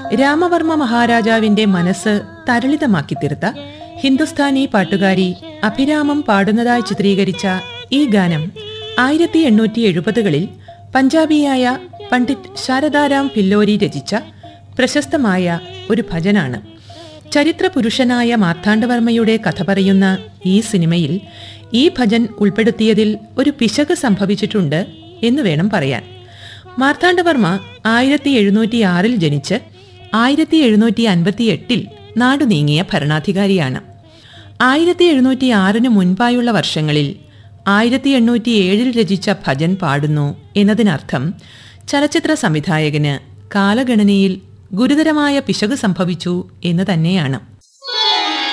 രാമവർമ്മ മഹാരാജാവിന്റെ മനസ്സ് തരളിതമാക്കി തീർത്ത ഹിന്ദുസ്ഥാനി പാട്ടുകാരി അഭിരാമം പാടുന്നതായി ചിത്രീകരിച്ച ഈ ഗാനം ആയിരത്തി എണ്ണൂറ്റി എഴുപതുകളിൽ പഞ്ചാബിയായ പണ്ഡിറ്റ് ശാരദാരാം ഭില്ലോരി രചിച്ച പ്രശസ്തമായ ഒരു ഭജനാണ് ചരിത്ര പുരുഷനായ മാർത്താണ്ഡവർമ്മയുടെ കഥ പറയുന്ന ഈ സിനിമയിൽ ഈ ഭജൻ ഉൾപ്പെടുത്തിയതിൽ ഒരു പിശക് സംഭവിച്ചിട്ടുണ്ട് എന്ന് വേണം പറയാൻ മാർത്താണ്ഡവർമ്മ ആയിരത്തി എഴുന്നൂറ്റി ആറിൽ ജനിച്ച് ആയിരത്തി എഴുന്നൂറ്റി അൻപത്തി എട്ടിൽ നാടു നീങ്ങിയ ഭരണാധികാരിയാണ് ആയിരത്തി എഴുന്നൂറ്റി ആറിന് മുൻപായുള്ള വർഷങ്ങളിൽ ആയിരത്തി എണ്ണൂറ്റി ഏഴിൽ രചിച്ച ഭജൻ പാടുന്നു എന്നതിനർത്ഥം ചലച്ചിത്ര സംവിധായകന് കാലഗണനയിൽ ഗുരുതരമായ പിശക് സംഭവിച്ചു എന്ന് തന്നെയാണ്